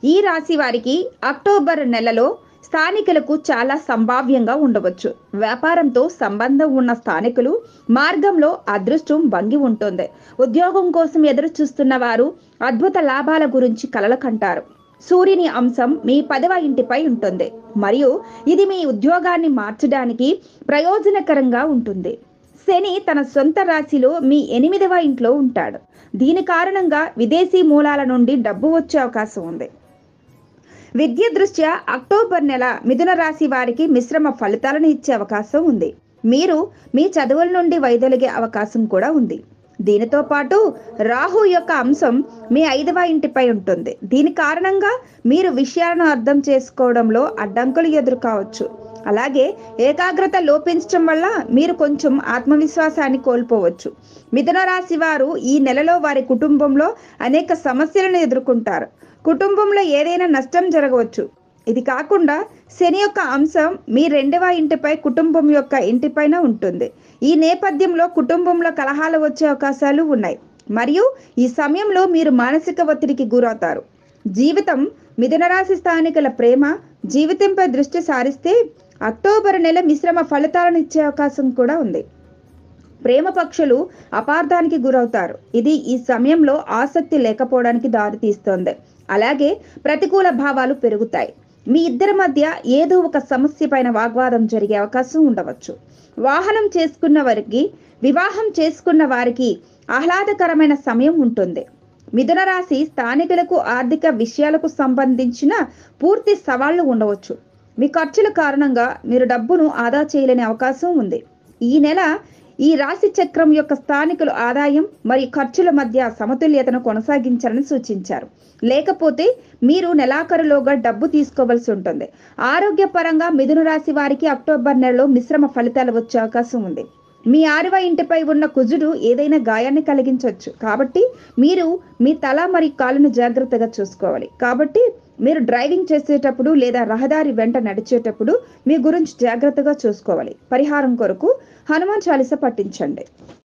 ఈ రాశి వారికి అక్టోబర్ నెలలో స్థానికులకు చాలా సంభావ్యంగా ఉండవచ్చు వ్యాపారంతో సంబంధం ఉన్న స్థానికులు మార్గంలో అదృష్టం వంగి ఉంటుంది ఉద్యోగం కోసం ఎదురు చూస్తున్న వారు అద్భుత లాభాల గురించి కలలు కంటారు సూర్యుని అంశం మీ పదవ ఇంటిపై ఉంటుంది మరియు ఇది మీ ఉద్యోగాన్ని మార్చడానికి ప్రయోజనకరంగా ఉంటుంది శని తన సొంత రాశిలో మీ ఎనిమిదవ ఇంట్లో ఉంటాడు దీని కారణంగా విదేశీ మూలాల నుండి డబ్బు వచ్చే అవకాశం ఉంది విద్య దృష్ట్యా అక్టోబర్ నెల మిథున రాశి వారికి మిశ్రమ ఫలితాలను ఇచ్చే అవకాశం ఉంది మీరు మీ చదువుల నుండి వైదొలిగే అవకాశం కూడా ఉంది దీనితో పాటు రాహు యొక్క అంశం మీ ఐదవ ఇంటిపై ఉంటుంది దీని కారణంగా మీరు విషయాలను అర్థం చేసుకోవడంలో అడ్డంకులు ఎదుర్కోవచ్చు అలాగే ఏకాగ్రత లోపించడం వల్ల మీరు కొంచెం ఆత్మవిశ్వాసాన్ని కోల్పోవచ్చు మిథున రాశి వారు ఈ నెలలో వారి కుటుంబంలో అనేక సమస్యలను ఎదుర్కొంటారు కుటుంబంలో ఏదైనా నష్టం జరగవచ్చు ఇది కాకుండా శని యొక్క అంశం మీ రెండవ ఇంటిపై కుటుంబం యొక్క ఇంటిపైన ఉంటుంది ఈ నేపథ్యంలో కుటుంబంలో కలహాలు వచ్చే అవకాశాలు ఉన్నాయి మరియు ఈ సమయంలో మీరు మానసిక ఒత్తిడికి గురవుతారు జీవితం మిథున రాశి స్థానికుల ప్రేమ జీవితంపై దృష్టి సారిస్తే అక్టోబర్ నెల మిశ్రమ ఫలితాలను ఇచ్చే అవకాశం కూడా ఉంది ప్రేమ పక్షులు అపార్థానికి గురవుతారు ఇది ఈ సమయంలో ఆసక్తి లేకపోవడానికి దారితీస్తుంది అలాగే ప్రతికూల భావాలు పెరుగుతాయి మీ ఇద్దరి మధ్య ఏదో ఒక సమస్య పైన వాగ్వాదం జరిగే అవకాశం ఉండవచ్చు వాహనం చేసుకున్న వారికి వివాహం చేసుకున్న వారికి ఆహ్లాదకరమైన సమయం ఉంటుంది మిథున రాశి స్థానికులకు ఆర్థిక విషయాలకు సంబంధించిన పూర్తి సవాళ్లు ఉండవచ్చు మీ ఖర్చుల కారణంగా మీరు డబ్బును ఆదా చేయలేని అవకాశం ఉంది ఈ నెల ఈ రాశి చక్రం యొక్క స్థానికులు ఆదాయం మరియు ఖర్చుల మధ్య సమతుల్యతను కొనసాగించాలని సూచించారు లేకపోతే మీరు నెలాఖరులోగా డబ్బు తీసుకోవాల్సి ఉంటుంది ఆరోగ్యపరంగా మిథున రాశి వారికి అక్టోబర్ నెలలో మిశ్రమ ఫలితాలు వచ్చే అవకాశం ఉంది మీ ఆరవ ఇంటిపై ఉన్న కుజుడు ఏదైనా గాయాన్ని కలిగించవచ్చు కాబట్టి మీరు మీ తల మరియు కాళ్ళను జాగ్రత్తగా చూసుకోవాలి కాబట్టి మీరు డ్రైవింగ్ చేసేటప్పుడు లేదా రహదారి వెంట నడిచేటప్పుడు మీ గురించి జాగ్రత్తగా చూసుకోవాలి పరిహారం కొరకు హనుమాన్ చాలీస పట్టించండి